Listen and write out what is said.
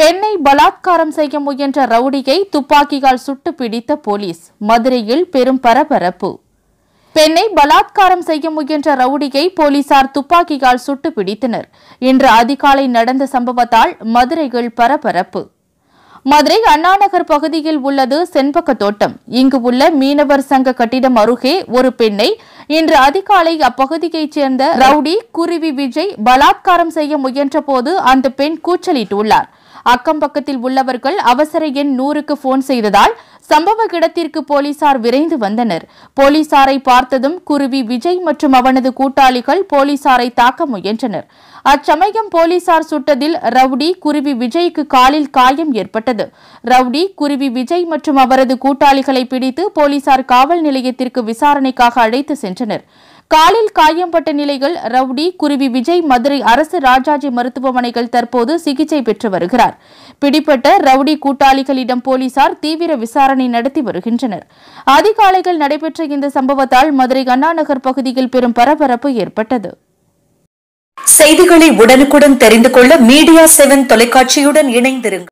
பெண்ணை பலாத்காரம் செய்ய முயன்ற ரவுடியை துப்பாக்கியால் சுட்டு பிடித்த போலீஸ் மதுரையில் பெரும் பரபரப்பு பெண்ணை பலாத்காரம் செய்ய முயன்ற ரவுடியை போலீசார் துப்பாக்கியால் சுட்டு பிடித்தனர் இன்று அதிகாலை நடந்த சம்பவத்தால் மதுரையில் பரபரப்பு மதுரை அண்ணாநகர் பகுதியில் உள்ளது செண்பக தோட்டம் இங்கு உள்ள மீனவர் சங்க கட்டிடம் அருகே ஒரு பெண்ணை இன்று அதிகாலை அப்பகுதியைச் சேர்ந்த ரவுடி குருவி விஜய் பலாத்காரம் செய்ய முயன்றபோது அந்த பெண் கூச்சலிட்டுள்ளார் அக்கம் பக்கத்தில் உள்ளவர்கள் அவசர எண் நூறுக்கு போன் செய்ததால் சம்பவ இடத்திற்கு போலீசார் விரைந்து வந்தனர் போலீசாரை பார்த்ததும் குருவி விஜய் மற்றும் அவனது கூட்டாளிகள் போலீசாரை தாக்க முயன்றனர் அச்சமயம் போலீசார் சுட்டதில் ரவுடி குருவி விஜய்க்கு காலில் காயம் ஏற்பட்டது ரவுடி குருவி விஜய் மற்றும் அவரது கூட்டாளிகளை பிடித்து போலீசார் காவல் நிலையத்திற்கு விசாரணைக்காக அழைத்து சென்றனர் காலில் காயம்பட்ட நிலையில் ரவுடி குருவி விஜய் மதுரை அரசு ராஜாஜி மருத்துவமனைகள் தற்போது சிகிச்சை பெற்று வருகிறார் பிடிப்பட்ட ரவுடி கூட்டாளிகளிடம் போலீசார் தீவிர விசாரணை நடத்தி வருகின்றனர் அதிகாலையில் நடைபெற்ற இந்த சம்பவத்தால் மதுரை அண்ணாநகர் பகுதியில் பெரும் பரபரப்பு ஏற்பட்டது செய்திகளை உடனுக்குடன் தெரிந்து கொள்ள மீடியா செவன் தொலைக்காட்சியுடன் இணைந்திருங்கள்